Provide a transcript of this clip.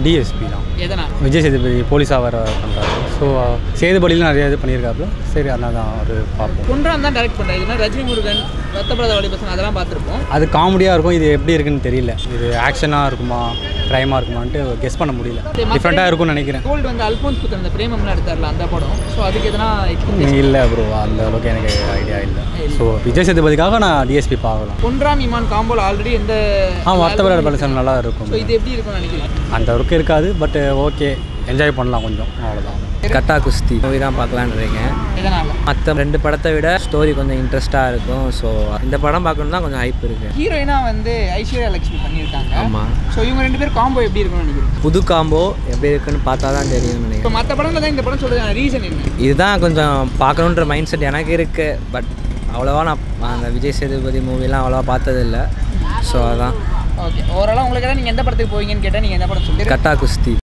DSP தான் எதனா விஜய் சேதுபதி போலீஸாக வர பண்ணுறாரு ஸோ சேதுபதியில் நிறைய இது பண்ணியிருக்காப்புல சரி அதனால தான் ஒரு பார்ப்போம் பொன்ராம் தான் டைரக்ட் பண்ணுறாரு இதுனா ரஜினி முருகன் ரத்தப்படாத வழி பசங்க அதெல்லாம் பார்த்துருப்போம் அது காமெடியாக இருக்கும் இது எப்படி இருக்குன்னு தெரியல இது ஆக்ஷனாக இருக்குமா க்ரைமாக இருக்குமான்ட்டு கெஸ் பண்ண முடியல டிஃப்ரெண்ட்டாக இருக்கும்னு நினைக்கிறேன் கோல்டு வந்து அல்போன்ஸ் புத்தன் அந்த பிரேமம்லாம் எடுத்தார்ல அந்த படம் ஸோ அதுக்கு எதனா expectation? இல்லை ப்ரோ அந்த அளவுக்கு எனக்கு ஐடியா இல்லை ஸோ விஜய் சேதுபதிக்காக நான் டிஎஸ்பி பார்க்கலாம் பொன்ராம் இமான் காம்போல ஆல்ரெடி எந்த ஆ வர்த்தவரோட பலசன் நல்லா இருக்கும் ஸோ இது எப்படி இருக்கும்னு நினைக்கிறேன் அந்த அளவுக்கு இருக்காது பட் ஓகே என்ஜாய் பண்ணலாம் கொஞ்சம் அவ்வளோதான் கட்டா குஸ்தி மூவி தான் பார்க்கலான்னு இருக்கேன் எதனால மற்ற ரெண்டு படத்தை விட ஸ்டோரி கொஞ்சம் இன்ட்ரெஸ்ட்டாக இருக்கும் ஸோ இந்த படம் பார்க்கணும் தான் கொஞ்சம் ஹைப் இருக்கு ஹீரோயினா வந்து ஐஸ்வர்யா லட்சுமி பண்ணியிருக்காங்க ஆமாம் ஸோ இவங்க ரெண்டு பேரும் காம்போ எப்படி இருக்கும்னு நினைக்கிறேன் புது காம்போ எப்படி இருக்குன்னு பார்த்தா தான் தெரியும்னு நினைக்கிறேன் இப்போ மற்ற படங்கள் தான் இந்த படம் சொல்றதுக்கான ரீசன் என்ன இதுதான் கொஞ்சம் பார்க்கணுன்ற மைண்ட் செட் எனக்கு இருக்குது பட் அவ்வளோவா நான் அந்த விஜய் சேதுபதி மூவிலாம் அவ்வளோவா பார்த்ததில்ல ஸோ அதான் ஓகே ஓவராலாக உங்களுக்கு நீங்கள் எந்த படத்துக்கு போவீங்கன்னு கேட்டால் நீங்கள் எந்த படம் சொல்லுங்க கட்டா குஸ்தி